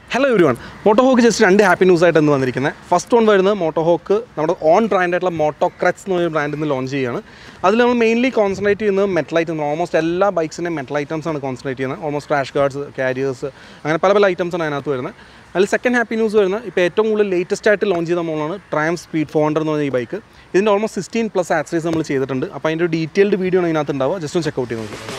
hello everyone Motohawk just രണ്ട് happy news ആയിട്ട് എന്ന് വന്നിരിക്കുന്നത് ഫസ്റ്റ് വൺ വരുന്നത് മോട്ടോഹോക്ക് നമ്മുടെ ഓൺ ബ്രാൻഡ് ആയിട്ടുള്ള മോട്ടോക്രറ്റ്സ് എന്ന് പറയുന്ന ബ്രാൻഡിൽ നിന്ന് ലോഞ്ച് ചെയ്യുകയാണ് അതിൽ നമ്മൾ മെയിൻലി കോൺസെൻട്രേറ്റ് ചെയ്യുന്നത് മെറ്റൽ ഐറ്റംസ് ഓൾമോസ്റ്റ് എല്ലാ ബൈക്സിൻ്റെയും മെറ്റൽ ഐറ്റംസ് ആണ് കോൺസെൻട്രേറ്റ് ചെയ്യുന്നത് ഓൾമോസ്റ്റ് ക്രാഷ് ഗാർഡ്സ് കാരിയേഴ്സ് അങ്ങനെ പല പല ഐറ്റംസ് ആണ് അതിനകത്ത് വരുന്നത് അതിൽ സെക്കൻഡ് ഹാപ്പി ന്യൂസ് വരുന്നത് ഇപ്പോൾ ഏറ്റവും കൂടുതൽ ലേറ്റസ്റ്റ് ആയിട്ട് ലോഞ്ച് ചെയ്ത മോളാണ് ട്രയം സ്പീഡ് ഫോർ ഹൺഡ്രഡ് എന്ന് പറഞ്ഞ ഈ ബൈക്ക് ഇതിൻ്റെ ഓൾമോസ്റ്റ് സിക്സ്റ്റീൻ പ്ലസ് ആക്സറീസ് നമ്മൾ ചെയ്തിട്ടുണ്ട് അപ്പോൾ അതിൻ്റെ ഒരു ഡീറ്റെയിൽഡ് വീഡിയോ ആണ് ഇതിനകത്ത് ഉണ്ടാവുക ജസ്റ്റ് ഒന്ന് ചെക്കൗട്ട് ചെയ്ത് നോക്കി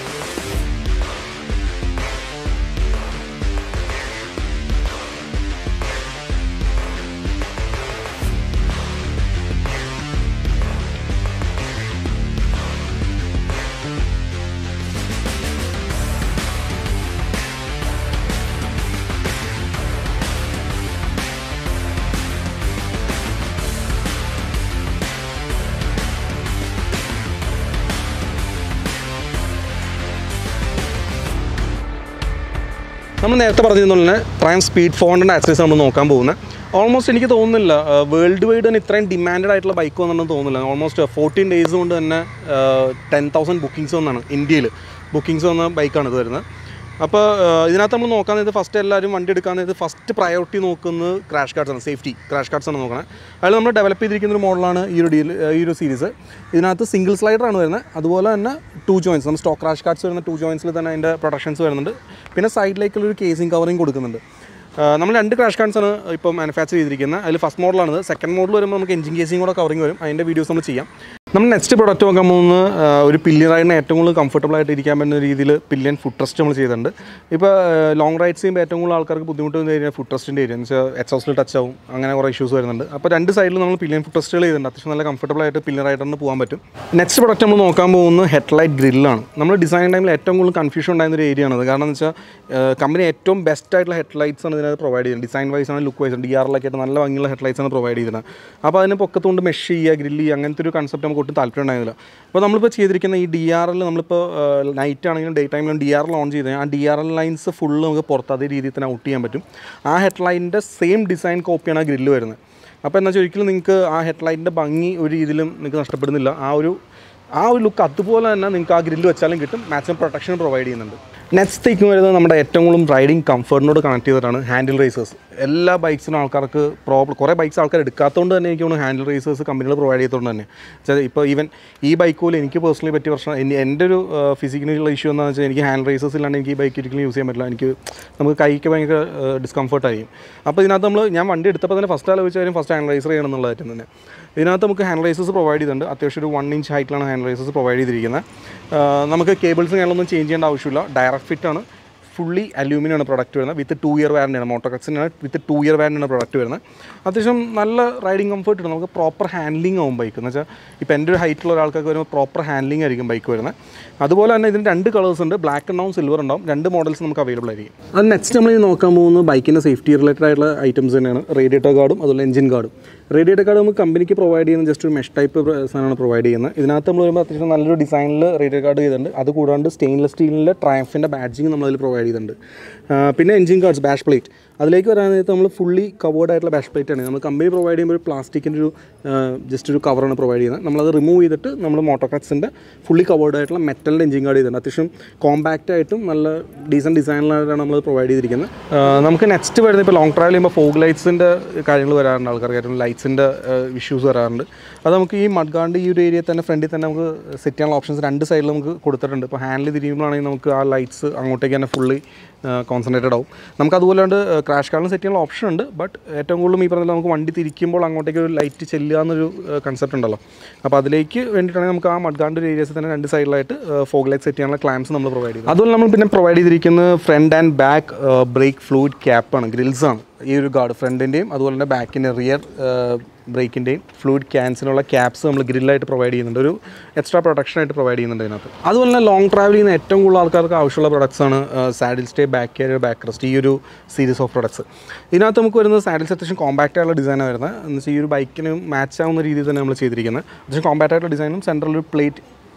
നമ്മൾ നേരത്തെ പറഞ്ഞിരുന്ന പോലെ തന്നെ Triumph Speed four hundred accessories നമ്മൾ നോക്കാൻ പോകുന്നത് ഓൾമോസ്റ്റ് എനിക്ക് തോന്നുന്നില്ല വേൾഡ് വൈഡ് തന്നെ ഇത്രയും ഡിമാൻഡഡ് ആയിട്ടുള്ള ബൈക്ക് വന്നിട്ടുണ്ടെന്ന് തോന്നുന്നില്ല ഓൾമോസ്റ്റ് ഫോർട്ടീൻ ഡേയ്സ് കൊണ്ട് തന്നെ ടെൻ തൗസൻഡ് ബുക്കിങ്സ് വന്നാണ് ഇന്ത്യയിൽ ബുക്കിങ്സ് വന്ന ബൈക്കാണ് ഇത് വരുന്നത് അപ്പോൾ ഇതിനകത്ത് നമ്മൾ നോക്കാൻ നേരത്ത് ഫസ്റ്റ് എല്ലാവരും വണ്ടി എടുക്കാൻ നേരത്ത് ഫസ്റ്റ് പ്രയോറിറ്റി നോക്കുന്നത് ക്രാഷ് കാർഡ്സ് ആണ് സേഫ്റ്റി ക്രാഷ് കാർഡ്സ് ആണ് നോക്കണത് അതിൽ നമ്മൾ ഡെവലപ്പ് ചെയ്തിരിക്കുന്ന ഒരു മോഡലാണ് ഈ ഒരു ഡീൽ ഈ ഒരു സീരീസ് ഇതിനകത്ത് സിംഗിൾ സ്ലൈഡർ ആണ് വരുന്നത് അതുപോലെ തന്നെ ടു ജോയിൻസ് നമ്മൾ സ്റ്റോക്ക് ക്രാഷ് കാർഡ്സ് വരുന്ന ടു ജോയിൻസിൽ തന്നെ അതിൻ്റെ പ്രൊഡക്ഷൻസ് വരുന്നുണ്ട് പിന്നെ സൈഡിലേക്കുള്ള ഒരു കേസിങ് കവറിങ് കൊടുക്കുന്നുണ്ട് ആ, നമ്മൾ രണ്ട് ക്രാഷ് കാർഡ്സ് ആണ് ഇപ്പോൾ മാനുഫാക്ചർ ചെയ്തിരിക്കുന്നത് അതിൽ ഫസ്റ്റ് മോഡലാണിത് സെക്കൻഡ് മോഡൽ വരുമ്പോൾ നമുക്ക് എഞ്ചിൻ കേസിങ് കൂടെ കവറിങ് വരും അതിൻ്റെ വീഡിയോസ് നമ്മൾ ചെയ്യാം നമ്മൾ നെക്സ്റ്റ് പ്രൊഡക്റ്റ് നോക്കാൻ പോകുന്നത് ആ, ഒരു പില്ലിയൻ റൈഡിന് ഏറ്റവും കൂടുതൽ കംഫർട്ടബിൾ ആയിട്ട് ഇരിക്കാൻ പറ്റുന്ന രീതിയിൽ പില്ലിയൻ ഫുഡ് ട്രസ്റ്റ് നമ്മൾ ചെയ്തിട്ടുണ്ട് ഇപ്പോൾ ലോങ് റൈഡ്സ് ചെയ്യുമ്പോൾ ഏറ്റവും കൂടുതൽ ആൾക്കാർക്ക് ബുദ്ധിമുട്ട് വരുന്ന ഏരിയ ഫുഡ് ട്രസ്റ്റിൻ്റെ ഏരിയ എന്ന് വെച്ചാൽ എക്സോസിൽ ടച്ച് ആവും അങ്ങനെ കുറേ ഇഷ്യൂസ് വരുന്നുണ്ട് അപ്പോൾ രണ്ട് സൈഡിൽ നമ്മൾ പില്ലിയൻ ഫുഡ് ട്രസ്റ്റുകൾ ചെയ്തിട്ടുണ്ട് അത്യാവശ്യം നല്ല കംഫർട്ടബിൾ ആയിട്ട് പില്ലിയൻ റൈഡറിന് പോകാൻ പറ്റും നെക്സ്റ്റ് പ്രൊഡക്റ്റ് നമ്മൾ നോക്കാൻ പോകുന്നത് ഹെഡ്ലൈറ്റ് ഗ്രില്ലാണ് നമ്മൾ ഡിസൈൻ ടൈമിൽ ഏറ്റവും കൂടുതൽ കൺഫ്യൂഷൻ ഉണ്ടായിരുന്ന ഒരു ഏരിയ ആണ് കാരണം എന്ന് വെച്ചാൽ കമ്പനി ഏറ്റവും ബെസ്റ്റ് ആയിട്ടുള്ള ഹെഡ്ലൈറ്റ്സ് ആണ് ഇതിനകത്ത് പ്രൊവൈഡ് ചെയ്യുന്നത് ഡിസൈൻ വൈസ് ആണ് ലുക്ക് വൈസ് ഡി ആറിലൊക്കെ ആയിട്ട് നല്ല ഭംഗിയുള്ള ഹെഡ്ലൈറ്റ്സ് ആണ് പ്രൊവൈഡ് ചെയ്യുന്നത് അപ്പോൾ അതിന് പൊക്കത്തുകൊണ്ട് മെഷ് ചെയ്യുക ഗ്രില്ല് ചെയ്യുക അങ്ങനത്തെ ഒരു കൺസെപ്റ്റ് നമുക്ക് ഒട്ടും താല്പര്യം ഉണ്ടായിരുന്നില്ല അപ്പോൾ നമ്മളിപ്പോൾ ചെയ്തിരിക്കുന്ന ഈ ഡി ആർ എൽ നമ്മളിപ്പോൾ നൈറ്റ് ആണെങ്കിലും ഡേ ടൈമിലും ഡി ആർ ഓൺ ചെയ്ത് കഴിഞ്ഞാൽ ആ D R L lines full നമുക്ക് പുറത്ത് അതേ രീതിയിൽ തന്നെ ഔട്ട് ചെയ്യാൻ പറ്റും ആ ഹെഡ്ലൈനിൻ്റെ സെയിം ഡിസൈൻ കോപ്പിയാണ് ആ ഗ്രില്ല് വരുന്നത് അപ്പോൾ എന്താ വെച്ചാൽ ഒരിക്കലും നിങ്ങൾക്ക് ആ ഹെഡ്ലൈറ്റിൻ്റെ ഭംഗി ഒരു രീതിയിലും നിങ്ങൾക്ക് നഷ്ടപ്പെടുന്നില്ല ആ ഒരു ആ ഒരു ലുക്ക് അതുപോലെ തന്നെ നിങ്ങൾക്ക് ആ ഗ്രില്ല് വെച്ചാലും കിട്ടും മാക്സിമം പ്രൊട്ടക്ഷൻ പ്രൊവൈഡ് ചെയ്യുന്നുണ്ട് നെക്സ്റ്റ് തേക്ക് വരുന്നത് നമ്മുടെ ഏറ്റവും കൂടുതൽ റൈഡിങ് കംഫർട്ടിനോട് കണക്ട് ചെയ്തിട്ടാണ് ഹാൻഡിൽ റേസേഴ്സ് എല്ലാ ബൈക്സിനും ആൾക്കാർക്ക് പ്രോബ്ലം കുറേ ബൈക്സ് ആൾക്കാർ എടുക്കാത്തതുകൊണ്ട് തന്നെ എനിക്ക് തോന്നുന്നു ഹാൻഡിൽ റേസേഴ്സ് കമ്പനികൾ പ്രൊവൈഡ് ചെയ്തുകൊണ്ട് തന്നെ വെച്ചാൽ ഇപ്പോൾ ഈവൻ ഈ ബൈക്ക് പോലും എനിക്ക് പേഴ്സണലി പറ്റിയ പ്രശ്നം എനി- എൻ്റെ ഒരു ഫിസിക്കലുള്ള ഇഷ്യൂ എന്താണെന്ന് വെച്ചാൽ എനിക്ക് ഹാൻഡ് റേസേഴ്സ് ഇല്ലാണ്ട് എനിക്ക് ഈ ബൈക്ക് ഒരിക്കലും യൂസ് ചെയ്യാൻ പറ്റില്ല എനിക്ക് നമുക്ക് കൈക്ക് ഭയങ്കര ഡിസ്കംഫർട്ട് ആയിരിക്കും അപ്പോൾ ഇതിനകത്ത് നമ്മൾ ഞാൻ വണ്ടി എടുത്തപ്പോൾ തന്നെ ഫസ്റ്റ് ആലോചിച്ച കാര്യം ഫസ്റ്റ് ഹാൻഡ് റൈസർ ചെയ്യണം എന്നുള്ളതായിട്ട് തന്നെ ഇതിനകത്ത് നമുക്ക് ഹാൻഡ് റൈസേഴ്സ് പ്രൊവൈഡ് ചെയ്തിട്ടുണ്ട് അത്യാവശ്യം ഒരു വൺ ഇഞ്ച് ഹൈറ്റിലാണ് ഹാൻഡ് റൈസേഴ്സ് പ്രൊവൈഡ് ചെയ്തിരിക്കുന്നത് ആ, നമുക്ക് കേബിൾസ് കാര്യങ്ങളൊന്നും ചേഞ്ച് ചെയ്യേണ്ട ആവശ്യമില്ല ഡയറക്റ്റ് ഫിറ്റ് ആണ് ഫുള്ളി അലൂമിനിയം ആണ് പ്രൊഡക്റ്റ് വരുന്നത് വിത്ത് ടു ഇയർ വാറൻ്റിയാണ് മോട്ടോകക്സിനാണ് വിത്ത് ടു ഇയർ വാറൻ്റിയാണ് പ്രൊഡക്റ്റ് വരുന്നത് അത്യാവശ്യം നല്ല റൈഡിങ് കംഫർട്ട് ഉണ്ട് നമുക്ക് പ്രോപ്പർ ഹാൻഡ്ലിംഗ് ആവും ബൈക്ക് എന്ന് വെച്ചാൽ ഇപ്പോൾ എൻ്റെ ഒരു ഹൈറ്റുള്ള ഒരാൾക്കൊക്കെ വരുമ്പോൾ പ്രോപ്പർ ഹാൻഡ്ലിംഗ് ആയിരിക്കും ബൈക്ക് വരുന്നത് അതുപോലെ തന്നെ ഇതിന് രണ്ട് കളേഴ്സ് ഉണ്ട് ബ്ലാക്ക് ഉണ്ടാവും സിൽവർ ഉണ്ടാവും രണ്ട് മോഡൽസ് നമുക്ക് അവൈലബിൾ ആയിരിക്കും അത് നെക്സ്റ്റ് നമ്മൾ ഈ നോക്കാൻ പോകുന്നത് ബൈക്കിൻ്റെ സേഫ്റ്റി റിലേറ്റഡ് ആയിട്ടുള്ള ഐറ്റംസ് തന്നെയാണ് റേഡിയേറ്റർ ഗാർഡും അതുപോലെ എഞ്ചിൻ ഗാർഡും റേഡിയേറ്റർ ഗാർഡ് നമുക്ക് കമ്പനിക്ക് പ്രൊവൈഡ് ചെയ്യുന്ന ജസ്റ്റ് ഒരു മെഷ് ടൈപ്പ് സാധനമാണ് പ്രൊവൈഡ് ചെയ്യുന്നത് ഇതിനകത്ത് നമ്മൾ വരുമ്പോൾ അത്യാവശ്യം നല്ലൊരു ഡിസൈനിൽ റേഡിയേറ്റർ ഗാർഡ് ചെയ്തിട്ടുണ്ട് അത് കൂടാണ്ട് സ്റ്റെയിൻലെസ് സ്റ്റീലിൻ്റെ ട്രയംഫിൻ്റെ ബാഡ്ജിങ് നമ്മൾ അതിൽ പ്രൊവൈഡ് ചെയ്തിട്ടുണ്ട് ആ, പിന്നെ എഞ്ചിൻ ഗാർഡ്സ് ബാഷ് പ്ലേറ്റ് അതിലേക്ക് വരാൻ നേരത്ത് നമ്മൾ ഫുള്ളി കവേർഡ് ആയിട്ടുള്ള ബാഷ് പ്ലേറ്റ് ആണ് നമ്മൾ കമ്പനി പ്രൊവൈഡ് ചെയ്യുമ്പോൾ ഒരു പ്ലാസ്റ്റിക്കിൻ്റെ ഒരു ജസ്റ്റ് ഒരു കവറാണ് പ്രൊവൈഡ് ചെയ്യുന്നത് നമ്മളത് റിമൂവ് ചെയ്തിട്ട് നമ്മൾ മോട്ടോക്രാക്സിൻ്റെ ഫുള്ളി കവേർഡ് ആയിട്ടുള്ള മെറ്റലിൻ്റെ എഞ്ചിൻ ഗാർഡ് ചെയ്തിട്ടുണ്ട് അത്യാവശ്യം കോമ്പാക്റ്റ് ആയിട്ടും നല്ല ഡീസൻറ്റ് ഡിസൈനിലാണ് നമ്മൾ പ്രൊവൈഡ് ചെയ്തിരിക്കുന്നത് ആ, നമുക്ക് നെക്സ്റ്റ് വരുന്നത് ഇപ്പോൾ ലോങ് ട്രാവൽ ചെയ്യുമ്പോൾ ഫോഗ് ലൈറ്റ്സിൻ്റെ കാര്യങ്ങൾ വരാറുണ്ട് ആൾക്കാർക്ക് ഏറ്റവും ലൈറ്റ്സിൻ്റെ ഇഷ്യൂസ് വരാറുണ്ട് അത് നമുക്ക് ഈ മഡ്ഗാണ്ട് ഈ ഒരു ഏരിയയിൽ തന്നെ ഫ്രണ്ടിൽ തന്നെ നമുക്ക് സെറ്റ് ചെയ്യാനുള്ള ഓപ്ഷൻസ് രണ്ട് സൈഡിൽ നമുക്ക് കൊടുത്തിട്ടുണ്ട് ഇപ്പോൾ ഹാൻഡിൽ തിരിയുമ്പോഴാണെങ്കിൽ നമുക്ക് ആ ലൈറ്റ്സ് അങ്ങോട്ടേക്ക് തന്നെ ഫുള്ളി കോൺസെൻട്രേറ്റഡ് ആവും നമുക്ക് അതുപോലെ ക്രാഷ് കാർഡിന് സെറ്റ് ചെയ്യാനുള്ള ഓപ്ഷൻ ഉണ്ട് ബട്ട് ഏറ്റവും കൂടുതലും ഈ പറഞ്ഞ പോലെ നമുക്ക് വണ്ടി തിരിക്കുമ്പോൾ അങ്ങോട്ടേക്ക് ഒരു ലൈറ്റ് ചെല്ലുക എന്നൊരു കൺസെപ്റ്റ് ഉണ്ടല്ലോ അപ്പോൾ അതിലേക്ക് വേണ്ടിയിട്ടാണെങ്കിൽ നമുക്ക് ആ മഡ്ഗാണ്ട് ഒരു ഏരിയസിൽ തന്നെ രണ്ട് സൈഡിലായിട്ട് ഫോഗ് ലൈറ്റ് സെറ്റ് ചെയ്യാനുള്ള ക്ലാംസ് നമ്മൾ പ്രൊവൈഡ് ചെയ്തു അതുപോലെ നമ്മൾ പിന്നെ പ്രൊവൈഡ് ചെയ്തിരിക്കുന്നത് front and back brake fluid ക്യാപ്പാണ് ഗ്രിൽസ് ആണ് ഈ ഒരു ഗാർഡ് ഫ്രണ്ടിൻ്റെയും അതുപോലെ തന്നെ ബാക്കിൻ്റെ റിയർ ബ്രേക്കിൻ്റെയും ഫ്ലൂയിഡ് ക്യാൻസിനുള്ള ക്യാപ്സ് നമ്മൾ ഗ്രില്ലായിട്ട് പ്രൊവൈഡ് ചെയ്യുന്നുണ്ട് ഒരു എക്സ്ട്രാ പ്രൊട്ടക്ഷൻ ആയിട്ട് പ്രൊവൈഡ് ചെയ്യുന്നുണ്ട് ഇതിനകത്ത് അതുപോലെ തന്നെ ലോങ് ട്രാവൽ ചെയ്യുന്ന ഏറ്റവും കൂടുതൽ ആൾക്കാർക്ക് ആവശ്യമുള്ള products ആണ് saddle stay back carrier back rest ഈ ഒരു സീരീസ് ഓഫ് പ്രൊഡക്ട്സ് ഇതിനകത്ത് നമുക്ക് വരുന്നത് സാഡിൽസ് അത്യാവശ്യം കോമ്പാക്റ്റ് ആയിട്ടുള്ള ഡിസൈനാണ് വരുന്നത് എന്ന് വെച്ചാൽ ഈ ഒരു ബൈക്കിന് മാച്ച് ആവുന്ന രീതിയിൽ തന്നെ നമ്മൾ ചെയ്തിരിക്കുന്നത് അത്യാവശ്യം കോമ്പാക്റ്റ് ആയിട്ടുള്ള ഡിസൈനും സെൻട്രൽ ഒരു പ്ലേറ്റ്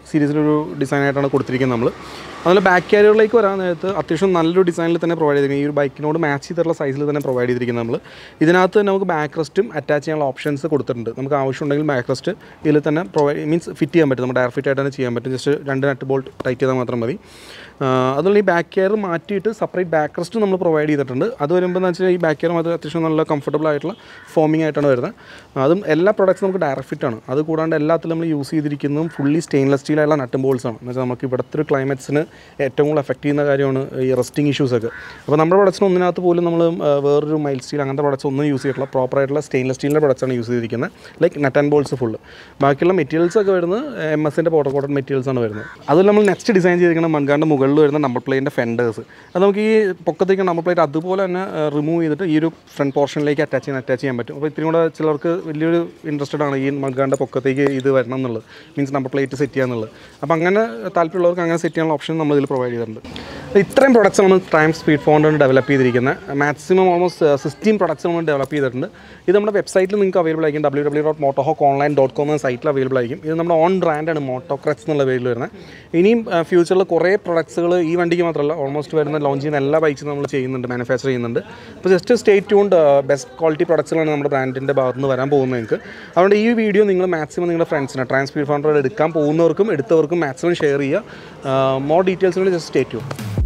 സീരീസിലൊരു ഡിസൈനായിട്ടാണ് കൊടുത്തിരിക്കുന്നത് നമ്മൾ അതുപോലെ ബാക്ക് ക്യാരിയറിലേക്ക് വരാൻ നേരത്ത് അത്യാവശ്യം നല്ലൊരു ഡിസൈനിൽ തന്നെ പ്രൊവൈഡ് ചെയ്തിരിക്കുന്നത് ഈ ഒരു ബൈക്കിനോട് മാച്ച് ചെയ്തിട്ടുള്ള സൈസിൽ തന്നെ പ്രൊവൈഡ് ചെയ്തിരിക്കുന്നത് നമ്മൾ ഇതിനകത്ത് നമുക്ക് ബാക്ക് റെസ്റ്റും അറ്റാച്ച് ചെയ്യാനുള്ള ഓപ്ഷൻസ് കൊടുത്തിട്ടുണ്ട് നമുക്ക് ആവശ്യമുണ്ടെങ്കിൽ ബാക്ക് റെസ്റ്റ് ഇതിൽ തന്നെ പ്രൊവൈഡ് മീൻസ് ഫിറ്റ് ചെയ്യാൻ പറ്റും നമുക്ക് ഡയർ ഫിറ്റ് ആയിട്ട് തന്നെ ചെയ്യാൻ പറ്റും ജസ്റ്റ് രണ്ട് നട്ട് ബോൾട്ട് ടൈറ്റ് ചെയ്താൽ മാത്രം മതി ആ, അതുപോലെ ഈ ബാക്ക് കെയർ മാറ്റിയിട്ട് സെപ്പറേറ്റ് ബാക്ക് റെസ്റ്റ് നമ്മൾ പ്രൊവൈഡ് ചെയ്തിട്ടുണ്ട് അത് വരുമ്പോൾ എന്ന് വെച്ചാൽ ഈ ബാക്ക് കെയർ അത് അത്യാവശ്യം നല്ല കംഫർട്ടബിൾ ആയിട്ടുള്ള ഫോമിംഗ് ആയിട്ടാണ് വരുന്നത് അതും എല്ലാ പ്രൊഡക്ട്സും നമുക്ക് ഡയറക്റ്റ് ഫിറ്റ് ആണ് അത് കൂടാണ്ട് എല്ലാത്തിലും നമ്മൾ യൂസ് ചെയ്തിരിക്കുന്നതും ഫുള്ളി സ്റ്റെയിൻലെസ് സ്റ്റീലായുള്ള നട്ടും ബോൾസ് ആണ് എന്ന് വെച്ചാൽ നമുക്ക് ഇവിടുത്തെ ഒരു ക്ലൈമറ്റ്സിന് ഏറ്റവും കൂടുതൽ എഫക്റ്റ് ചെയ്യുന്ന കാര്യമാണ് ഈ റെസ്റ്റിംഗ് ഇഷ്യൂസ് ഒക്കെ അപ്പോൾ നമ്മുടെ പ്രൊഡക്ട്സിന് ഒന്നിനകത്ത് പോലും നമ്മൾ വേറൊരു മൈൽ സ്റ്റീൽ അങ്ങനത്തെ പ്രൊഡക്ട്സ് ഒന്നും യൂസ് ചെയ്തിട്ടില്ല പ്രോപ്പർ ആയിട്ടുള്ള സ്റ്റെയിൻലെസ് സ്റ്റീലിൻ്റെ പ്രൊഡക്ട്സ് ആണ് യൂസ് ചെയ്തിരിക്കുന്നത് like nut and bolts full ബാക്കിയുള്ള മെറ്റീരിയൽസ് ഒക്കെ വരുന്നത് എം എസിൻ്റെ പോട്ടോ കോട്ടൺ മെറ്റീരിയൽസ് ആണ് വരുന്നത് അതിൽ നമ്മൾ നെക്സ്റ്റ് ഡിസൈൻ ചെയ്തിരിക്കുന്ന മൺകാണ്ട് മുകളിൽ വരുന്ന നമ്പർ പ്ലേറ്റിൻ്റെ ഫെൻഡേഴ്സ് അത് നമുക്ക് ഈ പൊക്കത്തേക്ക് നമ്പർ പ്ലേറ്റ് അതുപോലെ തന്നെ റിമൂവ് ചെയ്തിട്ട് ഈ ഒരു ഫ്രണ്ട് പോർഷനിലേക്ക് അറ്റാച്ച് ചെയ്യാൻ അറ്റാച്ച് ചെയ്യാൻ പറ്റും അപ്പോൾ ഇത്തിരി കൂടെ ചിലർക്ക് വലിയൊരു ഇൻട്രസ്റ്റഡ് ആണ് ഈ മൺകാണ്ട് പൊക്കത്തേക്ക് ഇത് വരണം എന്നുള്ളത് മീൻസ് നമ്പർ പ്ലേറ്റ് സെറ്റ് ചെയ്യാന്നുള്ളത് അപ്പോൾ അങ്ങനെ താല്പര്യമുള്ളവർക്ക് അങ്ങനെ സെറ്റ് ചെയ്യാനുള്ള ഓപ്ഷൻ നമ്മൾ ഇതിൽ പ്രൊവൈഡ് ചെയ്തിട്ടുണ്ട് ഇത്രയും പ്രൊഡക്ട്സ് നമ്മൾ ട്രൈം സ്പീഡ് ഫോണിൽ ഡെവലപ്പ് ചെയ്തിരിക്കുന്നത് മാക്സിമം ഓൾമോസ്റ്റ് സിക്സ്റ്റീൻ പ്രൊഡക്ട്സ് നമ്മൾ ഡെവലപ്പ് ചെയ്തിട്ടുണ്ട് ഇത് നമ്മുടെ വെബ്സൈറ്റിൽ നിങ്ങൾക്ക് അവൈലബിൾ ആയിരിക്കും W W dot Motohawk online dot com എന്ന സൈറ്റിൽ അവൈലബിൾ ആയിരിക്കും ഇത് നമ്മുടെ ഓൺ ബ്രാൻഡാണ് മോട്ടോക്രറ്റ്സ് എന്നുള്ള പേരിൽ വരുന്നത് ഇനിയും ഫ്യൂച്ചറിൽ കുറേ പ്രൊഡക്ട്സുകൾ ഈ വണ്ടിക്ക് മാത്രമല്ല ഓൾമോസ്റ്റ് വരുന്ന ലോഞ്ച് ചെയ്യുന്ന എല്ലാ ബൈക്സും നമ്മൾ ചെയ്യുന്നുണ്ട് മാനുഫാക്ചർ ചെയ്യുന്നുണ്ട് അപ്പോൾ just stay tuned best quality പ്രൊഡക്ട്സുകളാണ് നമ്മുടെ ബ്രാൻഡിൻ്റെ ഭാഗത്ത് നിന്ന് വരാൻ പോകുന്നത് നിങ്ങൾക്ക് അതുകൊണ്ട് ഈ വീഡിയോ നിങ്ങൾ മാക്സിമം നിങ്ങളുടെ ഫ്രണ്ട്സിന് ട്രാൻസ്പീഡ് ഫൗണ്ടർ എടുക്കാൻ പോകുന്നവർക്കും എടുത്തവർക്കും മാക്സിമം ഷെയർ ചെയ്യുക മോർ ഡീറ്റെയിൽസിന് ജസ്റ്റ് സ്റ്റേ ട്യൂൺ